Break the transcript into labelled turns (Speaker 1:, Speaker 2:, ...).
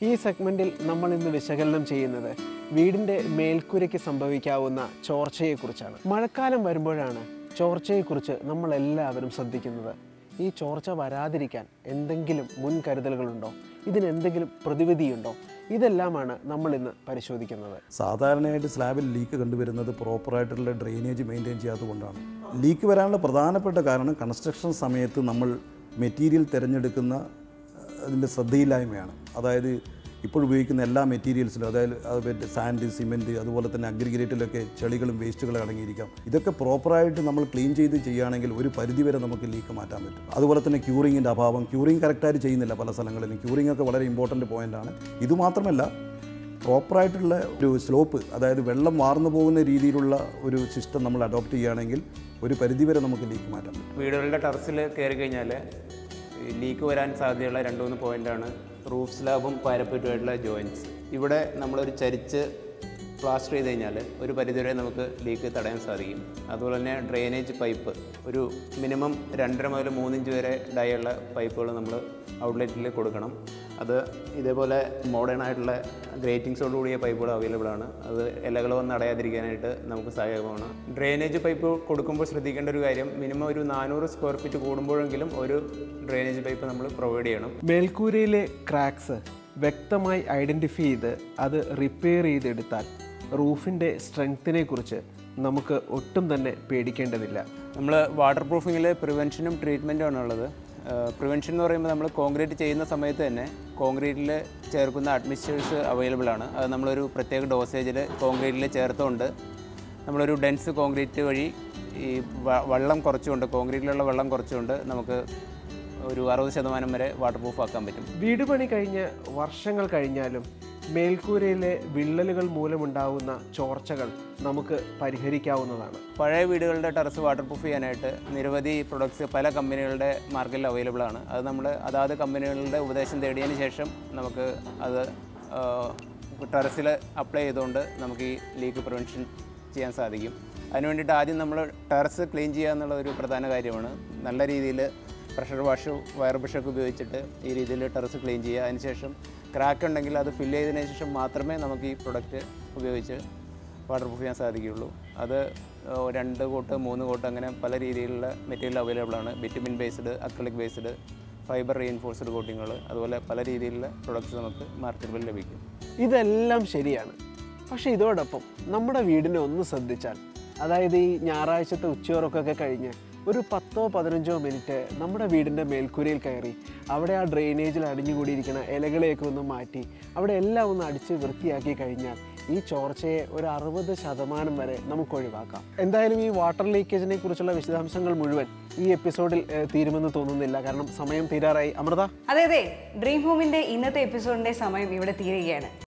Speaker 1: ഈ സെഗ്മെന്റിൽ നമ്മൾ ഇന്ന് വിശകലനം ചെയ്യുന്നത് വീടിന്റെ മേൽക്കൂരയ്ക്ക് സംഭവിക്കാവുന്ന ചോർച്ചയെക്കുറിച്ചാണ് മഴക്കാലം വരുമ്പോഴാണ് ചോർച്ചയെക്കുറിച്ച് നമ്മൾ എല്ലാവരും ശ്രദ്ധിക്കുന്നത് ഈ ചോർച്ച വരാതിരിക്കാൻ എന്തെങ്കിലും മുൻകരുതലുകളുണ്ടോ ഇതിനെന്തെങ്കിലും പ്രതിവിധിയുണ്ടോ ഇതെല്ലാമാണ് നമ്മൾ ഇന്ന് പരിശോധിക്കുന്നത്
Speaker 2: സാധാരണയായിട്ട് സ്ലാബിൽ ലീക്ക് കണ്ടുവരുന്നത് പ്രോപ്പറായിട്ടുള്ള ഡ്രെയിനേജ് മെയിൻറ്റെയിൻ ചെയ്യാത്തതുകൊണ്ടാണ് ലീക്ക് വരാനുള്ള പ്രധാനപ്പെട്ട കാരണം കൺസ്ട്രക്ഷൻ സമയത്ത് നമ്മൾ മെറ്റീരിയൽ തിരഞ്ഞെടുക്കുന്ന അതിൻ്റെ ശ്രദ്ധയില്ലായ്മയാണ് അതായത് ഇപ്പോൾ ഉപയോഗിക്കുന്ന എല്ലാ മെറ്റീരിയൽസിലും അതായത് അത് സാൻഡ് സിമെൻറ്റ് അതുപോലെ തന്നെ അഗ്രിഗേറ്റിലൊക്കെ ചെളികളും വേസ്റ്റുകളും അടങ്ങിയിരിക്കാം ഇതൊക്കെ പ്രോപ്പറായിട്ട് നമ്മൾ ക്ലീൻ ചെയ്ത് ചെയ്യുകയാണെങ്കിൽ ഒരു പരിധിവരെ നമുക്ക് ലീക്ക് മാറ്റാൻ പറ്റും അതുപോലെ തന്നെ ക്യൂറിങ്ങിൻ്റെ അഭാവം ക്യൂറിങ് കറക്റ്റായിട്ട് ചെയ്യുന്നില്ല പല സ്ഥലങ്ങളിലും ക്യൂറിംഗ് ഒക്കെ വളരെ ഇമ്പോർട്ടൻറ്റ് പോയിൻ്റാണ് ഇതുമാത്രമല്ല പ്രോപ്പറായിട്ടുള്ള ഒരു സ്ലോപ്പ് അതായത് വെള്ളം വാർന്നു പോകുന്ന രീതിയിലുള്ള ഒരു സിസ്റ്റം നമ്മൾ അഡോപ്റ്റ് ചെയ്യുകയാണെങ്കിൽ ഒരു പരിധിവരെ നമുക്ക് ലീക്ക് മാറ്റാൻ പറ്റും
Speaker 3: വീടുകളുടെ ടെറസിൽ കയറി കഴിഞ്ഞാൽ ലീക്ക് വരാൻ സാധ്യതയുള്ള രണ്ട് മൂന്ന് പോയിൻ്റാണ് റൂഫ് സ്ലാബും പാരപ്പറ്റുമായിട്ടുള്ള ജോയിൻറ്റ്സ് ഇവിടെ നമ്മളൊരു ചരിച്ച് പ്ലാസ്റ്റർ ചെയ്ത് കഴിഞ്ഞാൽ ഒരു പരിധിവരെ നമുക്ക് ലീക്ക് തടയാൻ സാധിക്കും അതുപോലെ തന്നെ ഡ്രെയിനേജ് പൈപ്പ് ഒരു മിനിമം രണ്ടര മുതൽ മൂന്നിഞ്ച് വരെ ഡയുള്ള പൈപ്പുകൾ നമ്മൾ ഔട്ട്ലെറ്റിൽ കൊടുക്കണം അത് ഇതേപോലെ മോഡേൺ ആയിട്ടുള്ള ഗ്രേറ്റിങ്സോട് കൂടിയ പൈപ്പുകൾ അവൈലബിൾ ആണ് അത് ഇലകൾ വന്ന് അടയാതിരിക്കാനായിട്ട് നമുക്ക് സഹായകമാണ് ഡ്രെയിനേജ് പൈപ്പ് കൊടുക്കുമ്പോൾ ശ്രദ്ധിക്കേണ്ട ഒരു കാര്യം മിനിമം ഒരു നാനൂറ് സ്ക്വയർ ഫീറ്റ് കൂടുമ്പോഴെങ്കിലും ഒരു ഡ്രെയിനേജ് പൈപ്പ് നമ്മൾ പ്രൊവൈഡ് ചെയ്യണം
Speaker 1: മേൽക്കൂരയിലെ ക്രാക്സ് വ്യക്തമായി ഐഡൻറ്റിഫൈ ചെയ്ത് അത് റിപ്പയർ ചെയ്തെടുത്താൽ റൂഫിൻ്റെ സ്ട്രെങ്ത്തിനെ കുറിച്ച് നമുക്ക് ഒട്ടും തന്നെ പേടിക്കേണ്ടതില്ല
Speaker 3: നമ്മൾ വാട്ടർ പ്രൂഫിങ്ങിൽ പ്രിവെൻഷനും ട്രീറ്റ്മെൻറ്റും ആണ് ഉള്ളത് പ്രിവെൻഷൻ എന്ന് പറയുമ്പോൾ നമ്മൾ കോൺക്രീറ്റ് ചെയ്യുന്ന സമയത്ത് തന്നെ കോൺക്രീറ്റിൽ ചേർക്കുന്ന അഡ്മിസ്റ്റേഴ്സ് അവൈലബിൾ ആണ് അത് നമ്മളൊരു പ്രത്യേക ഡോസേജിൽ കോൺക്രീറ്റിൽ ചേർത്തുകൊണ്ട് നമ്മളൊരു ഡെൻസ് കോൺക്രീറ്റ് വഴി ഈ വ- വെള്ളം കുറച്ചുകൊണ്ട് കോൺക്രീറ്റിലുള്ള വെള്ളം കുറച്ചുകൊണ്ട് നമുക്ക് ഒരു അറുപത് ശതമാനം വരെ വാട്ടർ പ്രൂഫ് ആക്കാൻ പറ്റും
Speaker 1: വീട് പണി കഴിഞ്ഞ് വർഷങ്ങൾ കഴിഞ്ഞാലും മേൽക്കൂരയിലെ വിള്ളലുകൾ മൂലമുണ്ടാകുന്ന ചോർച്ചകൾ നമുക്ക് പരിഹരിക്കാവുന്നതാണ്
Speaker 3: പഴയ വീടുകളുടെ ടെറസ് വാട്ടർ പ്രൂഫ് ചെയ്യാനായിട്ട് നിരവധി പ്രൊഡക്ട്സ് പല കമ്പനികളുടെ മാർക്കറ്റിൽ അവൈലബിൾ ആണ് അത് നമ്മൾ അതാത് കമ്പനികളുടെ ഉപദേശം തേടിയതിന് ശേഷം നമുക്ക് അത് ടെറസിൽ അപ്ലൈ ചെയ്തുകൊണ്ട് നമുക്ക് ഈ ലീക്ക് പ്രിവെൻഷൻ ചെയ്യാൻ സാധിക്കും അതിന് വേണ്ടിയിട്ട് ആദ്യം നമ്മൾ ടെറസ് ക്ലീൻ ചെയ്യുക എന്നുള്ള ഒരു പ്രധാന കാര്യമാണ് നല്ല രീതിയിൽ പ്രഷർ വാഷ് വയർ ബ്രഷൊക്കെ ഉപയോഗിച്ചിട്ട് ഈ രീതിയിൽ ടെറസ് ക്ലീൻ ചെയ്യുക അതിനുശേഷം ക്രാക്ക് ഉണ്ടെങ്കിൽ അത് ഫില്ല് ചെയ്തതിന് ശേഷം മാത്രമേ നമുക്ക് ഈ പ്രൊഡക്റ്റ് ഉപയോഗിച്ച് വാട്ടർ പ്രൂഫ് ചെയ്യാൻ സാധിക്കുകയുള്ളൂ അത് ഏഹ്, രണ്ട് കോട്ട് മൂന്ന് കോട്ട് അങ്ങനെ പല രീതിയിലുള്ള മെറ്റീരിയൽ അവൈലബിൾ ആണ് bitumen based acrylic based fibre reinforced കോട്ടിങ്ങുകൾ അതുപോലെ പല രീതിയിലുള്ള പ്രൊഡക്ട്സ് നമുക്ക് മാർക്കറ്റിൽ ലഭിക്കും
Speaker 1: ഇതെല്ലാം ശരിയാണ് പക്ഷേ ഇതോടൊപ്പം നമ്മുടെ വീടിനെ ഒന്ന് ശ്രദ്ധിച്ചാൽ അതായത് ഈ ഞായറാഴ്ചത്തെ ഉച്ചയോറൊക്കെ കഴിഞ്ഞ് ഒരു പത്തോ പതിനഞ്ചോ മിനിറ്റ് നമ്മുടെ വീടിൻ്റെ മേൽക്കൂരയിൽ കയറി അവിടെ ആ ഡ്രെയിനേജിൽ അടിഞ്ഞുകൂടിയിരിക്കുന്ന ഇലകളെയൊക്കെ ഒന്ന് മാറ്റി അവിടെ എല്ലാം ഒന്ന് അടിച്ച് വൃത്തിയാക്കി കഴിഞ്ഞാൽ ഈ ചോർച്ചയെ ഒരു അറുപത് ശതമാനം വരെ നമുക്ക് ഒഴിവാക്കാം എന്തായാലും ഈ വാട്ടർ ലീക്കേജിനെ കുറിച്ചുള്ള വിശദാംശങ്ങൾ മുഴുവൻ ഈ എപ്പിസോഡിൽ ഏഹ്, തീരുമെന്ന് തോന്നുന്നില്ല കാരണം സമയം തീരാറായി അമൃത
Speaker 4: അതെ അതെ ഡ്രീം ഹോമിന്റെ ഇന്നത്തെ എപ്പിസോഡിന്റെ സമയം ഇവിടെ തീരുകയാണ്